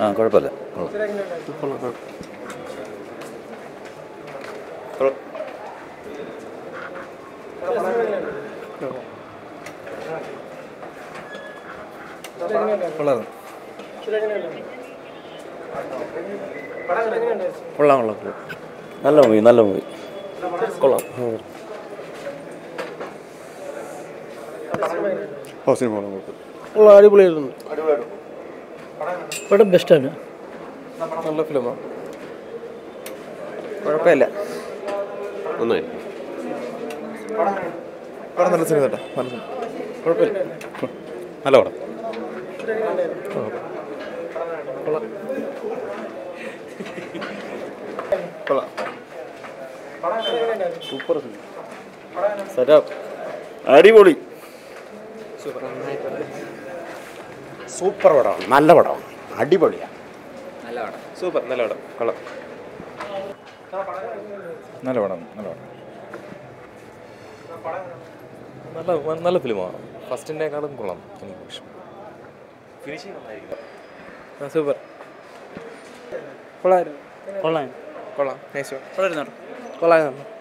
ആ കുഴപ്പമില്ല കൊള്ളാം കൊള്ളാം കൊള്ളാം നല്ല മൂവി നല്ല മൂവി കൊള്ളാം ഓ സിനിമ കൊള്ളാം കുഴപ്പമില്ല കൊള്ളാം അടിപൊളിയായിരുന്നു പടം ബെസ്റ്റാണ് നല്ല ഫിലിമാണ് കുഴപ്പമില്ല നന്നായി പടം നല്ല സിനിമ കേട്ടോ നല്ല സിനിമ കുഴപ്പമില്ല നല്ല പടം കൊള്ളാം സൂപ്പർ സിനിമ സെറ്റപ്പ് അടിപൊളി സൂപ്പർ പടമാണ് നല്ല പടമാണ് അടിപൊളിയാണ് സൂപ്പർ നല്ല പടം കൊള്ളാം നല്ല പടം നല്ല പടം നല്ല നല്ല ഫിലിമാണ് ഫസ്റ്റിൻ്റെക്കാളും കൊള്ളാം എനിക്ക് ഇഷ്ടം സൂപ്പർ കൊള്ളായിരുന്നു കൊള്ളാം കൊള്ളാം നൈസ് കൊള്ളായിരുന്നു കൊള്ളാം